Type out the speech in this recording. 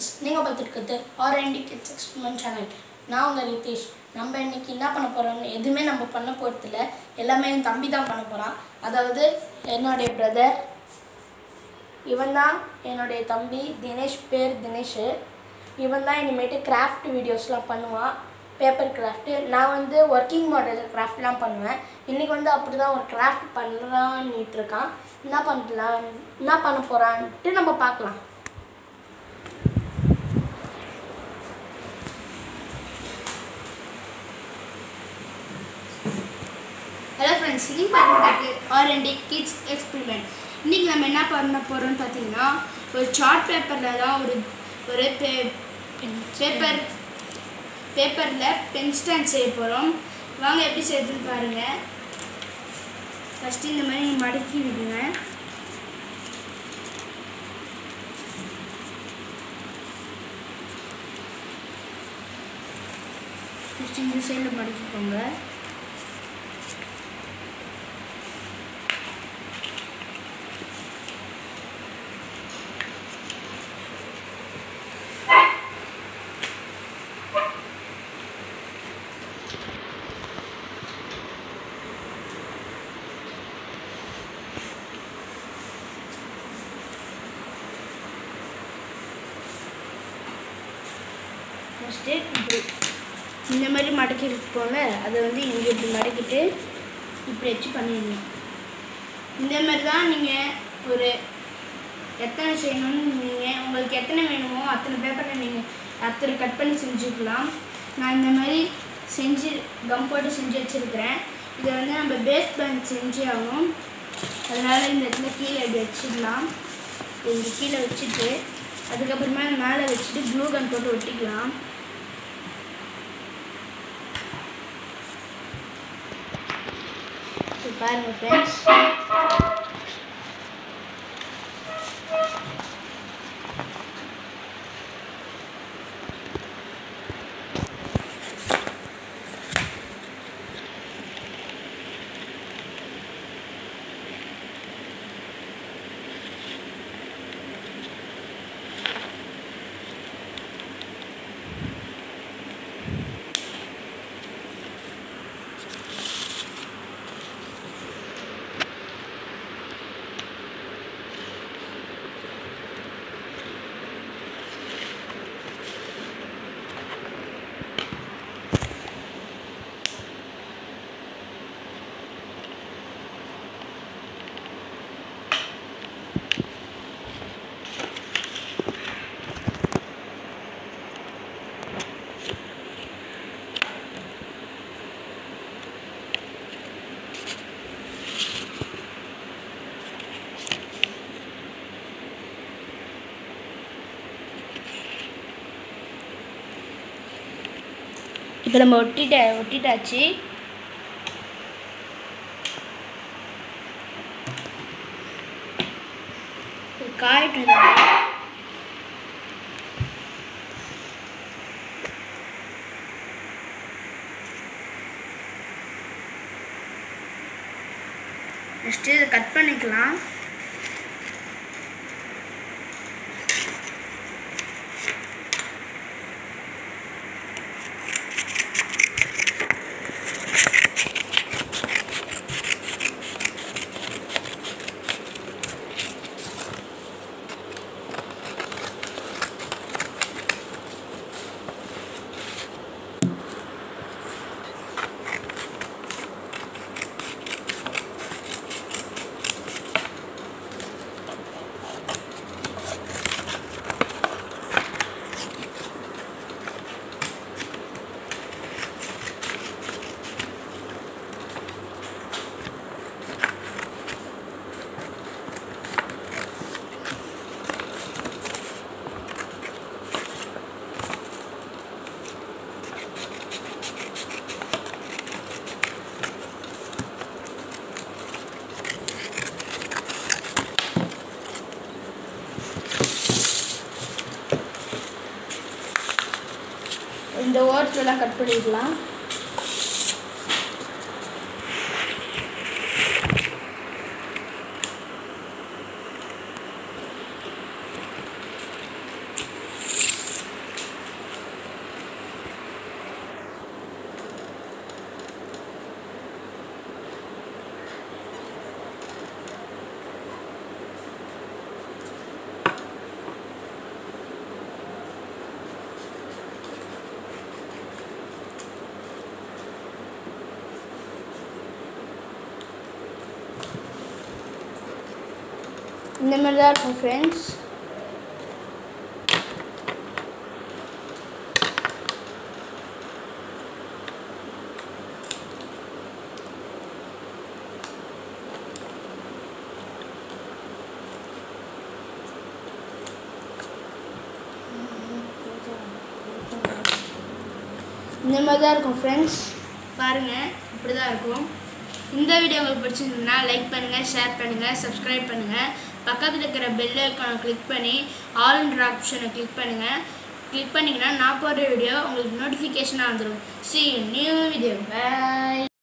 Friends நீங்கள் பார்த்துருக்கிறது RND kids experiment channel நான் உங்கள் நிதிஷ் நம்ம இன்னைக்கு என்ன பண்ண போகிறோம்னு எதுவுமே நம்ம பண்ண போகிறதில்ல எல்லாமே என் தம்பி தான் பண்ண போகிறான் அதாவது என்னுடைய பிரதர் இவன் தான் என்னுடைய தம்பி தினேஷ் பேர் தினேஷ் இவன் தான் இனிமேட்டு கிராஃப்ட் வீடியோஸ்லாம் பண்ணுவான் பேப்பர் கிராஃப்ட்டு நான் வந்து ஒர்க்கிங் மாடல் கிராஃப்ட்லாம் பண்ணுவேன் இன்றைக்கி வந்து அப்படி தான் ஒரு கிராஃப்ட் பண்ணலான்னுட்டு இருக்கான் என்ன பண்ணலாம் என்ன பண்ண போகிறான்ட்டு நம்ம பார்க்கலாம் ஹலோ ஃப்ரெண்ட்ஸ் இன்னைக்கு பார்க்குறது ஆர்என்டி கிட்ஸ் எக்ஸ்பெரிமெண்ட் இன்றைக்கி நம்ம என்ன பண்ண போகிறோம்னு பார்த்தீங்கன்னா ஒரு சார்ட் பேப்பரில் தான் ஒரு ஒரு பே பேப்பர் பேப்பரில் பென் ஸ்டாண்ட் செய்ய போகிறோம் வாங்க எப்படி செய்யுதுன்னு பாருங்கள் ஃபஸ்ட்டு இந்த மாதிரி மடக்கி விடுங்க ஃபஸ்ட்டு இந்த சைடில் மடக்கிக்கோங்க ஃபஸ்ட்டு இப்படி இந்த மாதிரி மடக்கி போல அதை வந்து இங்கே இப்படி மடக்கிட்டு இப்படி வச்சு பண்ணிடணும் இந்த மாதிரி தான் நீங்கள் ஒரு எத்தனை செய்யணும்னு நீங்கள் உங்களுக்கு எத்தனை வேணுமோ அத்தனை பேப்பரில் நீங்கள் அத்தனை கட் பண்ணி செஞ்சுக்கலாம் நான் இந்த மாதிரி செஞ்சு கம் போட்டு செஞ்சு வச்சுருக்கிறேன் இதை வந்து நம்ம பேஸ் பேங்க் செஞ்சே ஆகணும் அதனால் இந்த இடத்துல கீழே இப்படி வச்சிடலாம் இங்கே கீழே வச்சுட்டு அதுக்கப்புறமா மேலே வச்சுட்டு க்ளூ கன் போட்டு ஒட்டிக்கலாம் இப்போ பாருங்க ஃப்ரெண்ட்ஸ் இப்போ நம்ம ஒட்டிட்ட ஒட்டிட்டாச்சு இது காயட்டும் இது. ஃபஸ்ட்டு இதை கட் பண்ணிக்கலாம் இந்த ஓரத்துலலாம் கட் பண்ணிடலாம் இந்த மாதிரி தான் இருக்கும் ஃப்ரெண்ட்ஸ் இந்த மாதிரி தான் இருக்கும் ஃப்ரெண்ட்ஸ் பாருங்கள் இப்படி தான் இருக்கும் இந்த வீடியோ உங்களுக்கு பிடிச்சிருந்ததுன்னா லைக் பண்ணுங்கள் ஷேர் பண்ணுங்கள் சப்ஸ்கிரைப் பண்ணுங்கள் பக்கத்தில் இருக்கிற பெல் ஐக்கானை கிளிக் பண்ணி ஆல்ன்ற ஆப்ஷனை கிளிக் பண்ணுங்கள் கிளிக் பண்ணிங்கன்னா நான் போடுற வீடியோ உங்களுக்கு நோட்டிஃபிகேஷனாக வந்துடும் see you new video by